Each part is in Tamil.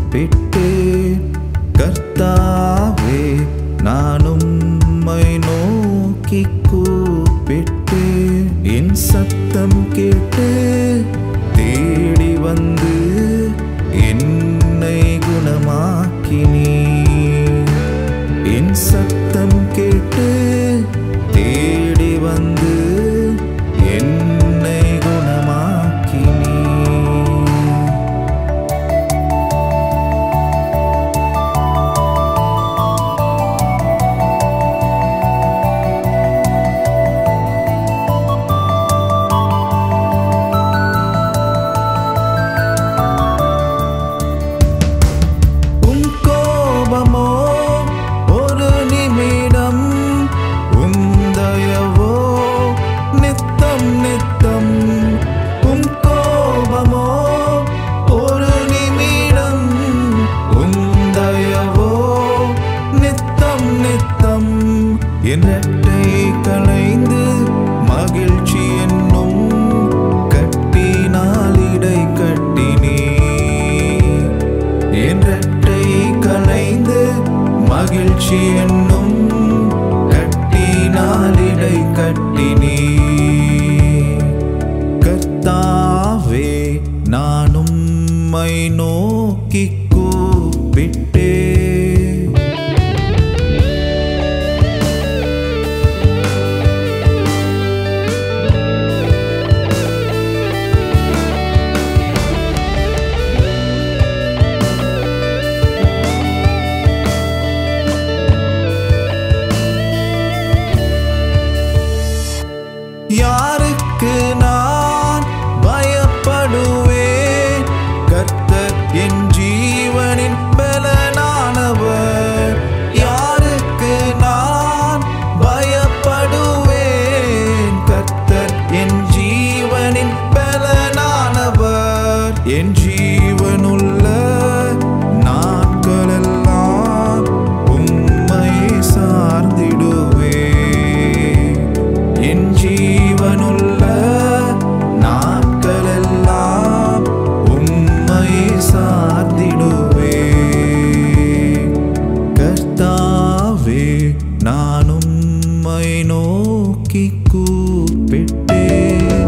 கூப்பிட்டேன் கர்த்தாவே நானும் உம்மை நோக்கி கூப்பிட்டேன் என் சத்தம் கேட்டு தேடி வந்து என்னை குணமாக்கினீ என் சத்தம் கேட்டு தேடி வந்து என்னை குணமாக்கினீ உம் கோபமோ ஒரு நிமிடம் உம் தயவோ நித்தம் நித்தம் உம் கோபமோ ஒரு நிமிடம் உம் தயவோ நித்தம் நித்தம் என்னட்டை களைந்து மகிழ்ச்சி என்னும் கட்டினால் இடை கட்டினீ என்றட்டை கலைந்து மகிழ்ச்சி என்னும் கட்டினாலிடை கட்டினீ கர்த்தாவே நானும் மை நோக்கி கூப்பிட்டே யாருக்கு நான் பயப்படுவேன் கர்த்தர் என் ஜீவனின் பலனானவர் யாருக்கு நான் பயப்படுவேன் கர்த்தர் என் ஜீவனின் பலனானவர் என் ஜீவனுள்ள நாட்களெல்லாம் உம்மை சார்ந்திடுவே என் ஜீவனுள்ள நாட்களெல்லாம் உம்மை சார்ந்திடுவே கர்த்தாவே நான் உம்மை நோக்கி கூப்பிட்டேன்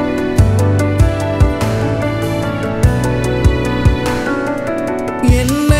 என்னை